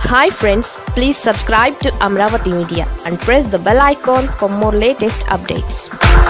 hi friends please subscribe to Amaravati media and press the bell icon for more latest updates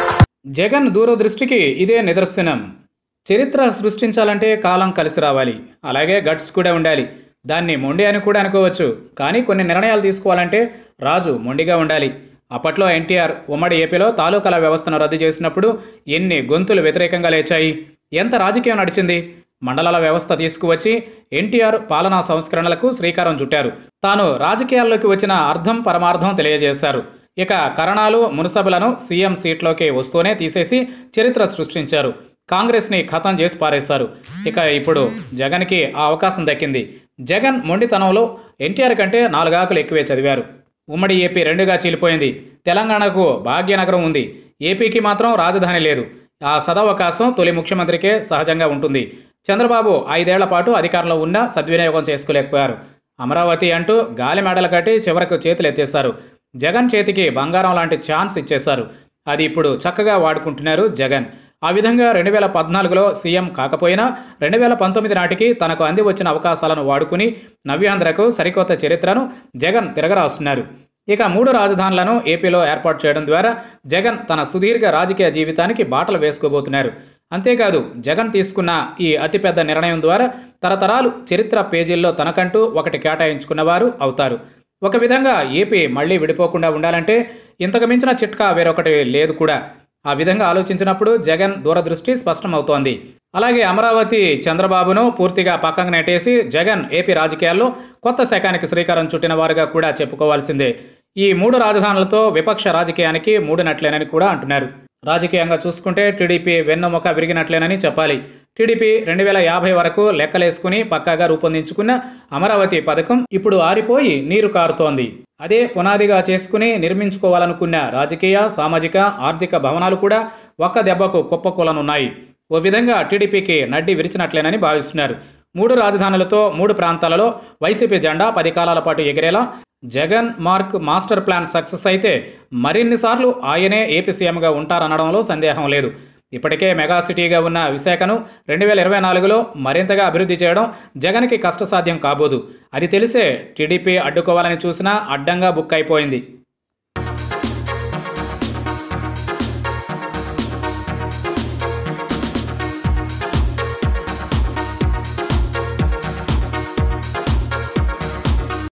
Jagan దూరదృష్టికి ఇదే నిదర్శనం చరిత్ర సృష్టించాలంటే కాలం కలిసి రావాలి అలాగే గట్స్ కూడా ఉండాలి దాన్ని మొండి అని కూడా అనుకోవచ్చు కానీ కొన్ని నిర్ణయాలు తీసుకోవాలంటే రాజు మొండిగా ఉండాలి అప్పట్లో ఎన్టీఆర్ ఉమ్మడి ఏపీలో తాలూకాల వ్యవస్థను రద్దు చేసినప్పుడు ఎన్ని గొంతులు వ్యతిరేకంగా లేచాయి ఎంత రాజకీయం నడిచింది మండలాల వ్యవస్థ తీసుకువచ్చి ఎన్టీఆర్ పాలనా సంస్కరణలకు శ్రీకారం చుట్టారు తాను రాజకీయాల్లోకి వచ్చిన అర్థం పరమార్థం తెలియజేశారు ఇక కరణాలు మున్సబులను సీఎం సీట్లోకి వస్తూనే తీసేసి చరిత్ర సృష్టించారు కాంగ్రెస్ని ఖతం చేసి పారేశారు ఇక ఇప్పుడు జగన్కి ఆ అవకాశం దక్కింది జగన్ మొండితనంలో ఎన్టీఆర్ కంటే నాలుగాకులు ఎక్కువే చదివారు ఉమ్మడి ఏపీ రెండుగా చీలిపోయింది తెలంగాణకు భాగ్యనగరం ఉంది ఏపీకి మాత్రం రాజధాని లేదు ఆ సదవకాశం తొలి ముఖ్యమంత్రికే సహజంగా ఉంటుంది చంద్రబాబు ఐదేళ్ల పాటు అధికారంలో ఉన్నా సద్వినియోగం చేసుకోలేకపోయారు అమరావతి అంటూ గాలి మెడలు కట్టి చివరకు చేతులు ఎత్తేశారు జగన్ చేతికి బంగారం లాంటి ఛాన్స్ ఇచ్చేశారు అది ఇప్పుడు చక్కగా వాడుకుంటున్నారు జగన్ ఆ విధంగా రెండు వేల పద్నాలుగులో సీఎం కాకపోయినా రెండు వేల పంతొమ్మిది నాటికి తనకు అంది వచ్చిన అవకాశాలను వాడుకుని నవ్యాంధ్రకు సరికొత్త చరిత్రను జగన్ తిరగరాస్తున్నారు ఇక మూడు రాజధానులను ఏపీలో ఏర్పాటు చేయడం ద్వారా జగన్ తన సుదీర్ఘ రాజకీయ జీవితానికి బాటలు వేసుకోబోతున్నారు అంతేకాదు జగన్ తీసుకున్న ఈ అతిపెద్ద నిర్ణయం ద్వారా తరతరాలు చరిత్ర పేజీల్లో తనకంటూ ఒకటి కేటాయించుకున్నవారు అవుతారు ఒక విధంగా ఏపీ మళ్ళీ విడిపోకుండా ఉండాలంటే ఇంతకు మించిన చిట్కా వేరొకటి లేదు కూడా ఆ విధంగా ఆలోచించినప్పుడు జగన్ దూరదృష్టి స్పష్టమవుతోంది అలాగే అమరావతి చంద్రబాబును పూర్తిగా పక్కకు నెట్టేసి జగన్ ఏపీ రాజకీయాల్లో కొత్త శకానికి శ్రీకారం చుట్టిన వారుగా కూడా చెప్పుకోవాల్సిందే ఈ మూడు రాజధానులతో విపక్ష రాజకీయానికి మూడినట్లేనని కూడా అంటున్నారు రాజకీయంగా చూసుకుంటే టీడీపీ వెన్నెముక విరిగినట్లేనని చెప్పాలి టీడీపీ రెండు వేల యాభై వరకు లెక్కలేసుకుని పక్కాగా రూపొందించుకున్న అమరావతి పథకం ఇప్పుడు ఆరిపోయి నీరు కారుతోంది అదే పునాదిగా చేసుకుని నిర్మించుకోవాలనుకున్న రాజకీయ సామాజిక ఆర్థిక భవనాలు కూడా ఒక్క దెబ్బకు కుప్పకూలనున్నాయి ఓ విధంగా టీడీపీకి నడ్డి విరిచినట్లేనని భావిస్తున్నారు మూడు రాజధానులతో మూడు ప్రాంతాలలో వైసీపీ జెండా పది కాలాల పాటు ఎగిరేలా Jagan mark master plan success అయితే మరిన్నిసార్లు ఆయనే ఏపీ సీఎంగా ఉంటారనడంలో సందేహం లేదు ఇప్పటికే మెగా సిటీగా ఉన్న విశాఖను రెండు వేల ఇరవై నాలుగులో మరింతగా అభివృద్ధి చేయడం జగన్కి కష్టసాధ్యం కాబోదు అది తెలిసే టీడీపీ అడ్డుకోవాలని చూసినా అడ్డంగా బుక్ అయిపోయింది